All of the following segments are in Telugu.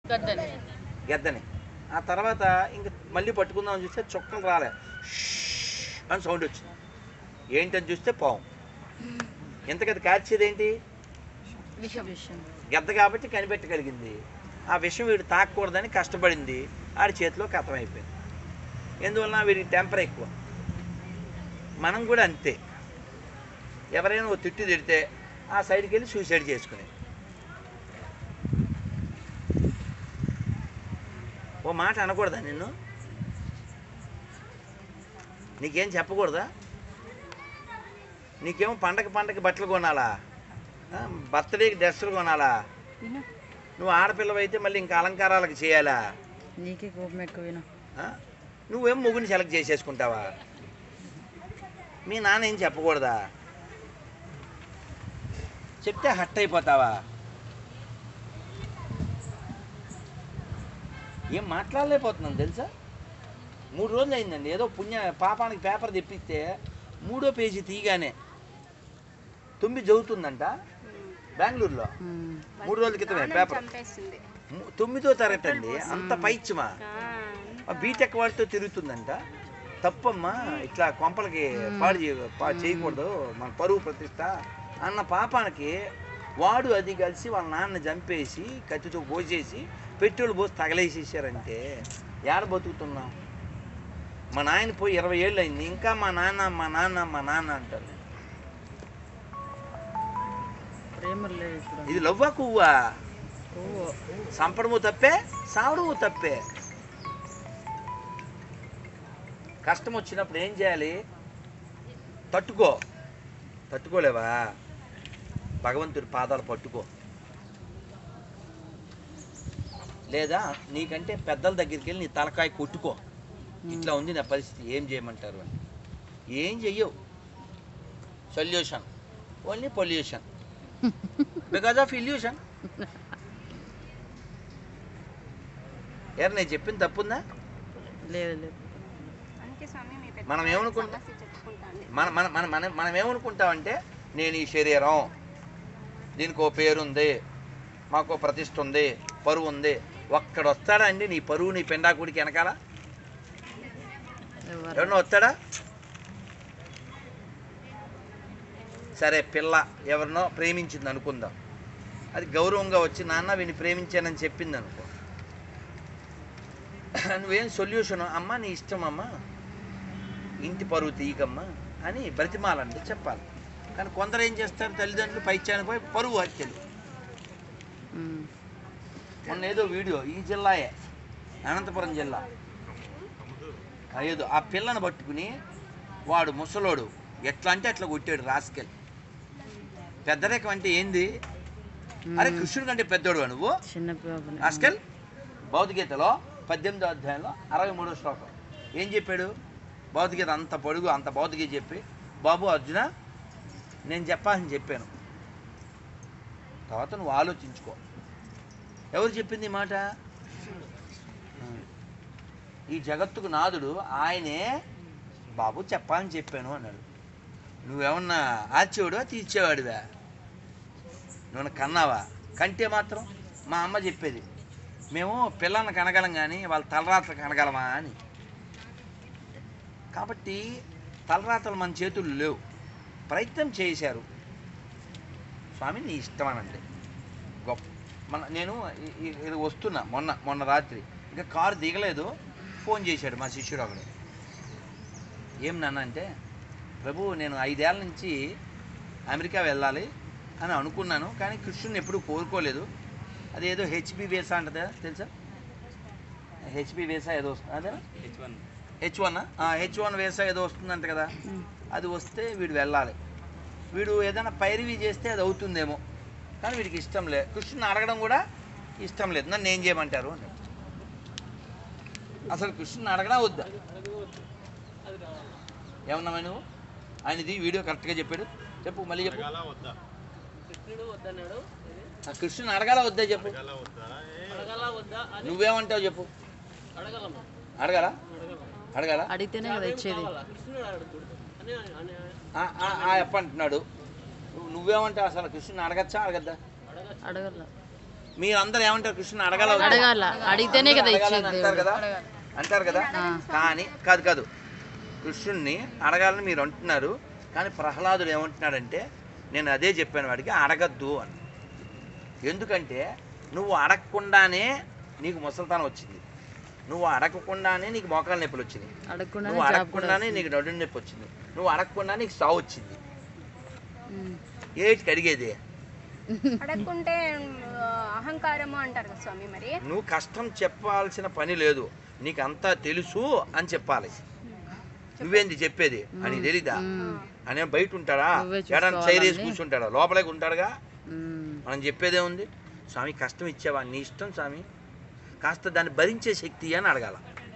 గద్దని గెద్దని ఆ తర్వాత ఇంక మళ్ళీ పట్టుకుందామని చూస్తే చుక్కలు రాలే అని సౌండ్ వచ్చింది ఏంటని చూస్తే పాము ఇంతకది కాల్చేది ఏంటి విషం గెద్ద కాబట్టి కనిపెట్టగలిగింది ఆ విషయం వీడు తాకూడదని కష్టపడింది ఆడి చేతిలో కథం అయిపోయింది ఎందువలన వీడికి టెంపర్ ఎక్కువ మనం కూడా అంతే ఎవరైనా ఓ తిట్టి తిడితే ఆ సైడ్కి వెళ్ళి సూసైడ్ చేసుకునేది ఓ మాట అనకూడదా నిన్ను నీకేం చెప్పకూడదా నీకేమో పండగ పండగ బట్టలు కొనాలా ఆ, బర్త్డేకి డ్రెస్సులు కొనాలా విను నువ్వు ఆడపిల్లవైతే మళ్ళీ ఇంకా అలంకారాలకు చేయాలా నీకే కోపం ఎక్కువ విను ఆ? నువ్వేం ముగ్గుని సెలెక్ట్ చేసేసుకుంటావా మీ నాన్న ఏం చెప్పకూడదా చెప్తే హట్ అయిపోతావా ఏం మాట్లాడలేకపోతున్నాను తెలుసా మూడు రోజులు అయిందండి ఏదో పుణ్య పాపానికి పేపర్ తెప్పిస్తే మూడో పేజీ తీయగానే తొమ్మిది చదువుతుందంట బెంగళూరులో మూడు రోజుల క్రితమే పేపర్ చంపేస్తుంది ము- తొమ్మిదో తరగతి అండి అంత పైచ్యమా ఆ బీటెక్ వాడితో తిరుగుతుందంట తప్పమ్మా ఇట్లా కొంపలకి పాడు చేయ- పా- చేయకూడదు మన పరువు ప్రతిష్ట అన్న పాపానికి వాడు అది కలిసి వాళ్ళ నాన్న చంపేసి కత్తితో పోసేసి పెట్రోల్ పోసి తగలేసేసారంటే ఏడ బతుకుతున్నాం మా నాయన పోయి ఇరవై ఏళ్ళు అయింది ఇంకా మా నాన్న మా నాన్న మా నాన్న అంటారు ప్రేమలు లేవు ఇప్పుడు ఇది లవ్వా కువ్వా ఓ సంపడము తప్పే సావడము తప్పే కష్టం వచ్చినప్పుడు ఏం చేయాలి తట్టుకో తట్టుకోలేవా భగవంతుడి పాదాలు పట్టుకో లేదా నీకంటే పెద్దల దగ్గరికి వెళ్ళి నీ తలకాయ కొట్టుకో ఇట్లా ఉంది నా పరిస్థితి ఏం చేయమంటారు అని ఏం చెయ్యవు solution only pollution because of illusion ఎవరు నేను చెప్పింది తప్పుందా లేదు లేదు అందుకే స్వామి మీ పెద్ద మనం ఏమనుకుంటాం? సమస్య చెప్పుకుంటాండి మన మన మన మన మనం ఏమనుకుంటామంటే నేను ఈ శరీరం దీనికి ఓ పేరుంది మాకు ఓ ప్రతిష్ఠ ఉంది పరువు ఉంది ఒక్కడు వస్తాడా అండి నీ పరువు నీ పెండాకుడికి వెనకాల ఎవరు ఎవరన్నా వస్తాడా సరే పిల్ల ఎవరినో ప్రేమించింది అనుకుందాం అది గౌరవంగా వచ్చి నాన్న వీని ప్రేమించానని చెప్పింది అనుకో నువ్వేం సొల్యూషన్ అమ్మా నీ ఇష్టం అమ్మా ఇంటి పరువు తీయకమ్మా అని బ్రతిమాలండి చెప్పాలి కానీ కొందరు ఏం చేస్తారు తల్లిదండ్రులు పైచ్యానికి పోయి పరువు హత్యలు ఉమ్. మొన్న ఏదో వీడియో ఈ జిల్లాయే అనంతపురం జిల్లా ఆ ఏదో ఆ పిల్లను పట్టుకుని వాడు ముసలోడు ఎట్లా అంటే అట్లా కొట్టాడు రాసుకెళ్ళి పెద్దరేకం అంటే ఏంది అరే కృష్ణుడి కంటే పెద్దోడు నువ్వు చిన్న బాబుని రాస్కెల్ భౌతికగీతలో పద్దెనిమిదో అధ్యాయంలో అరవై మూడో శ్లోకం ఏం చెప్పాడు భౌతికగీత అంత పొడుగు అంత భౌతికగీత చెప్పి బాబు అర్జున నేను చెప్పాలని చెప్పాను తర్వాత నువ్వు ఆలోచించుకో ఎవరు చెప్పింది ఈ మాట ఈ జగత్తుకు నాదుడు ఆయనే బాబు చెప్పాలని చెప్పాను అన్నాడు నువ్వేమన్నా ఆచేవాడువా తీర్చేవాడివా నువ్వు కన్నావా కంటే మాత్రం మా అమ్మ చెప్పేది మేము పిల్లల్ని కనగలం కానీ వాళ్ళ తలరాత్రలు కనగలమా అని కాబట్టి తలరాతలు మన చేతుల్లో లేవు ప్రయత్నం చేశారు స్వామి నీ ఇష్టం అనండి గొప్ప మన నేను ఇ- ఇ- ఇది వస్తున్నా మొన్న మొన్న రాత్రి ఇంకా కారు దిగలేదు ఫోన్ చేశాడు మా శిష్యుడు ఒకడు ఏం నాన్న అంటే ప్రభు నేను ఐదేళ్ల నుంచి అమెరికా వెళ్ళాలి అని అనుకున్నాను కానీ కృష్ణుని ఎప్పుడూ కోరుకోలేదు అదేదో హెచ్బి వేసా అంటదా తెలుసా హెచ్బి వేసా ఏదో వస్తుంది అదేనా హెచ్ వన్ హెచ్ వన్ వేసా ఏదో వస్తుందంట కదా ఉమ్. అది వస్తే వీడు వెళ్ళాలి వీడు ఏదైనా పైరవి చేస్తే అది అవుతుందేమో కానీ వీడికి ఇష్టం లేదు కృష్ణుని అడగడం కూడా ఇష్టం లేదు నన్ను ఏం చేయమంటారు అన్నాడు అసలు కృష్ణుని అడగడా వద్దా ఏమన్నావా నువ్వు ఆయనది వీడియో కరెక్ట్గా చెప్పాడు చెప్పు మళ్ళీ చెప్పు ఆ కృష్ణుని అడగాల వద్దా చెప్పు నువ్వేమంటావు చెప్పు అడగాల అడగాల అడిగితేనే కదా ఇచ్చేది ఆ, ఆ, ఆ అప్ప అంటున్నాడు నువ్వు- నువ్వేమంటావు అసలు కృష్ణుని అడగచ్చా అడగద్దా అడగల మీరందరూ ఏమంటారు కృష్ణుని అడగాల వద్దా? అడగాల అడిగితేనే కదా అడగాలని ఇచ్చేది అంటారు దేవుడు కదా అంటారు కదా ఆ. కానీ కాదు కాదు కృష్ణుణ్ణి అడగాలని మీరు అంటున్నారు కానీ ప్రహ్లాదుడు ఏమంటున్నాడంటే నేను అదే చెప్పాను వాడికి అడగద్దు అని ఎందుకంటే నువ్వు అడగకుండానే నీకు ముసలితనం వచ్చింది నువ్వు అడగకుండానే నీకు మోకాలు నొప్పులు వచ్చింది అడగకుండానే నువ్వు జాబ్ కూడా అడగకుండానే వస్తుంది. నీకు నడుము నొప్పి వచ్చింది నువ్వు అడగకుండా నీకు సావు వచ్చింది ఉమ్. ఏటికి అడిగేది అడగకుంటే ఆ, అహంకారము అంటారు కదా స్వామి మరి నువ్వు కష్టం చెప్పాల్సిన పని లేదు నీకు అంతా తెలుసు అని చెప్పాలి నువ్వేంది చెప్పేది అని తెలీదా ఉమ్. అని బయట ఉంటాడా నువ్వే ఎడని చైర్ వేసి చూసుకోవాలని. కూర్చుంటాడా లోపలే ఉంటాడుగా ఉమ్. మనం చెప్పేదే ఉంది స్వామి కష్టం ఇచ్చావా నీ ఇష్టం స్వామి కాస్త దాన్ని భరించే శక్తి అని అడగాల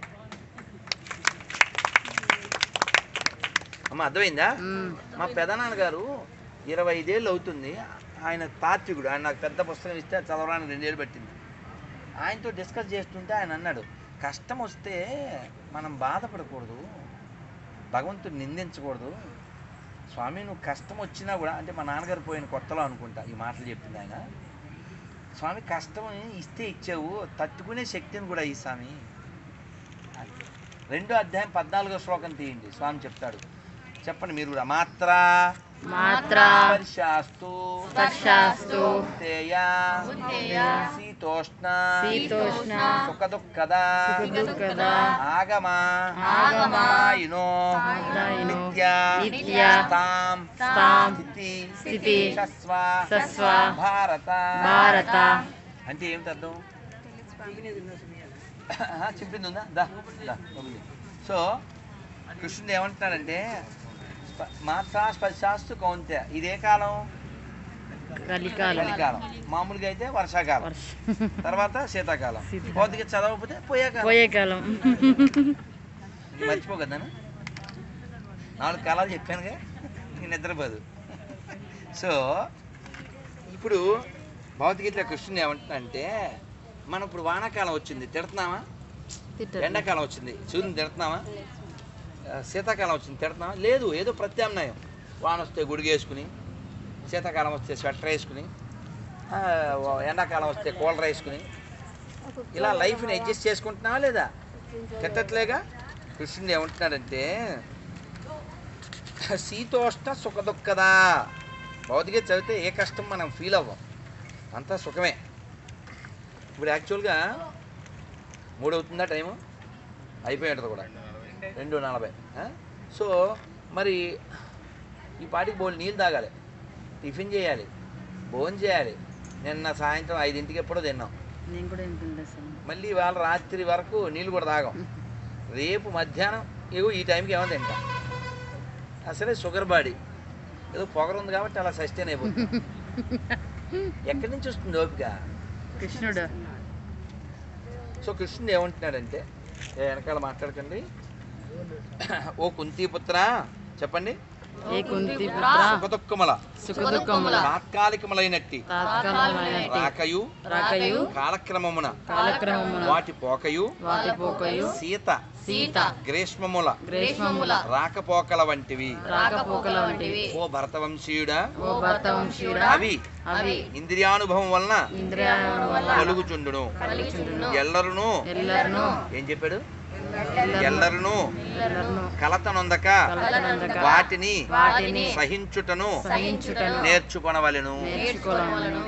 అమ్మ అర్థమైందా ఉమ్. మా పెదనాన్నగారు ఇరవై ఐదేళ్ళు అవుతుంది ఆయన తాత్వికుడు ఆయన నాకు పెద్ద పుస్తకం ఇస్తే అది చదవడానికి రెండేళ్ళు పట్టింది ఆయనతో డిస్కస్ చేస్తుంటే ఆయన అన్నాడు కష్టం వస్తే మనం బాధపడకూడదు భగవంతుడు నిందించకూడదు స్వామి నువ్వు కష్టం వచ్చినా కూడా అంటే మా నాన్నగారు పోయిన కొత్తలో అనుకుంటా ఈ మాటలు చెప్పింది ఆయన స్వామి కష్టం ఇస్తే ఇచ్చావు తట్టుకునే శక్తిని కూడా ఈ స్వామి అని. రెండో అధ్యాయం పద్నాలుగో శ్లోకం తీయండి స్వామి చెప్తాడు చెప్పండి మీరు కూడా మాత్ర మాత్ర స్పర్శాస్తు స్పర్శాస్తు తేయ శీతోష్ణ శీతోష్ణ సుఖ దుఃఖద సుఖదుఃఖద ఆగమ ఆగమ దాయినో దాయినో నిత్య నిత్య తాం తాం స్థితి స్థితి శస్వ సస్వ భారత భారత అంటే ఏమిటి అర్థం తెలుసు స్వామి ఆహా, చెప్పింది ఉందా దా దా ఉంది. సో కృష్ణుడు ఏమంటున్నాడంటే స్ప- మాత్రా స్పర్శాస్తు కౌంత్య ఇదే కాలం కలికాలం చలికాలం మామూలుగా అయితే వర్షాకాలం వర్షం తర్వాత శీతాకాలం శీతాకాలం. భౌతిక చదవకపోతే పోయాక పోయే కాలం మర్చిపోకదా నాలుగు కాలాలు చెప్పానుగా నేను నిద్రపోదు సో ఇప్పుడు భౌతికతలో కృష్ణుని ఏమంటున్నాడంటే మనం ఇప్పుడు వానాకాలం వచ్చింది తిడుతున్నామా తిట్టరు. ఎండాకాలం వచ్చింది సూర్యుని తిడుతున్నామా ఆ, శీతాకాలం వచ్చింది తిడుతున్నామా లేదు ఏదో ప్రత్యామ్నాయం వాన వస్తే గుడిగేసుకుని శీతాకాలం వస్తే స్వెటర్ వేసుకుని ఆ, ఎండాకాలం వస్తే కూలర్ వేసుకుని ఇలా లైఫ్ని అడ్జస్ట్ చేసుకుంటున్నావా లేదా తిట్టట్లేగా కృష్ణుడు ఏమంటున్నాడంటే శీతోష్ణ సుఖ దుఃఖదా భౌతిక చదివితే ఏ కష్టం మనం ఫీల్ అవ్వం అంతా సుఖమే ఇప్పుడు యాక్చువల్గా మూడు అవుతుందా టైము అయిపోయి ఉంటుంది కూడా రెండు నలభై ఆ? సో మరి ఈ పాటికి బోల్ నీళ్ళు తాగాలి టిఫిన్ చేయాలి భోజనం చేయాలి నిన్న సాయంత్రం ఐదింటికి ఎప్పుడో తిన్నాం నేను కూడా ఏం తినలేదు స్వామి. మళ్ళీ ఇవాళ రాత్రి వరకు నీళ్ళు కూడా తాగాం రేపు మధ్యాహ్నం ఏవో ఈ టైంకి ఏమో తింటాం అసలే షుగర్ బాడీ ఏదో పొగరు ఉంది కాబట్టి అలా సస్టైన్ అయిపోతుంది ఎక్కడి నుంచి వస్తుంది ఓపిక కృష్ణుడు సో కృష్ణుడు ఏమంటున్నాడంటే ఏ వెనకాల మాట్లాడకండి ఓ కుంతీపుత్ర చెప్పండి ఏ కుంతి పుత్ర సుఖదుఃఖముల సుఖ దుఃఖముల తాత్కాలికములైనట్టి తాత్కాలమైనట్టి రాకయు రాకయు కాలక్రమమున కాలక్రమమున వాటి పోకయు వాటి పోకయు సీత సీత గ్రీష్మముల గ్రీష్మముల రాకపోకల వంటివి రాకపోకల వంటివి ఓ భరతవంశీయుడా ఓ భర్త వంశీయుడా అవి అవి ఇంద్రియానుభవం వలన ఇంద్రియాల వల్ల కలుగుచుండును కలుగుచుండును ఎల్లరును ఎల్లరును ఏం చెప్పాడు ఎల్లరును ఎల్లరును కలతనొందక కలతనందక వాటిని వాటిని సహించుటను సహించుటను నేర్చుకొనవలెను నేర్చుకోవాలను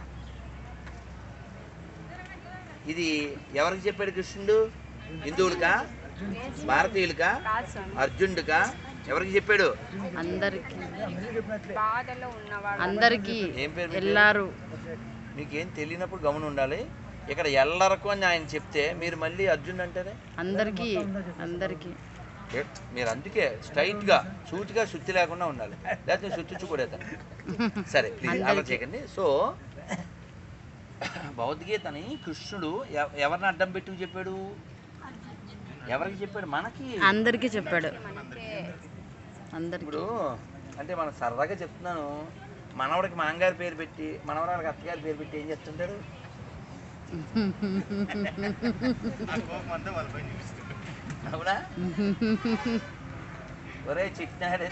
ఇది ఎవరికి చెప్పాడు కృష్ణుడు హిందువులకా భారతీయులకా కాదు స్వామి అర్జునుడికా ఎవరికి చెప్పాడు అందరికి బాధలో ఉన్నవాడు అందరికి ఏం పేరు మీ పేరు? ఎల్లారు మీకేం తెలియనప్పుడు గమనం ఉండాలి ఇక్కడ ఎల్లరకు అని ఆయన చెప్తే మీరు మళ్ళీ అర్జున్ అంటారే అందరికి అందరికి ఏ, మీరు అందుకే స్ట్రైట్ గా సూటిగా శుద్ధి లేకుండా ఉండాలి లేకపోతే శుద్ధి కూడా సరే ప్లీజ్ అలా చేయకండి సో భగవద్గీతని కృష్ణుడు ఎవ- ఎవరిని అడ్డం పెట్టి చెప్పాడు ఎవరికి చెప్పాడు మనకి అందరికి చెప్పాడు మనకే అందరికి ఇప్పుడు అంటే మనం సరదాగా చెప్తున్నాను మనవడికి మాంగారి పేరు పెట్టి మనవరాలకి అత్తగారి పేరు పెట్టి ఏం చెప్తుంటాడు అవునా ఒరే చిక్నాడే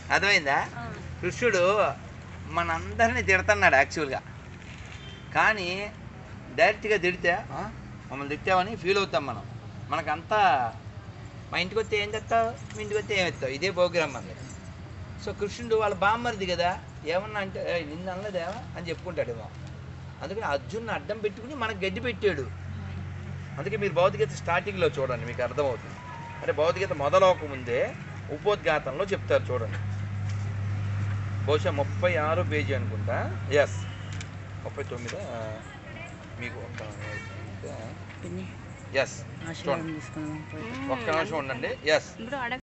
అర్థమైందా ఆ. కృష్ణుడు మనందరినీ తిడుతున్నాడు యాక్చువల్గా కానీ డైరెక్ట్గా తిడితే "ఆ, మమ్మల్ని తిట్టావని ఫీల్ అవుతాం మనం మనకంతా మా ఇంటికి వస్తే ఏం తెస్తావు మీ ఇంటికి వస్తే ఏం ఎత్తావు ఇదే ప్రోగ్రామ్ మనది సో కృష్ణుడు వాళ్ళ బామ్మరిది కదా ఏమన్నా అంటే "ఏయ్, నిన్ను అనలేదేవా అని చెప్పుకుంటాడేమో అందుకని అర్జున్ని అడ్డం పెట్టుకుని మనకు గడ్డి పెట్టాడు అందుకే మీరు భౌతికత స్టార్టింగ్లో చూడండి మీకు అర్థమవుతుంది అంటే భౌతికత మొదలవక ముందే ఉపోద్ఘాతంలో చెప్తారు చూడండి బహుశా ముప్పై ఆరు పేజీ అనుకుంటా ఎస్ ముప్పై తొమ్మిది మీకు ఒక పిన్ని ఎస్ ఆశీర్వాదం తీసుకుందాం పోయి ఒక్క నిమిషం ఉండండి ఎస్ ఇప్పుడు అడగ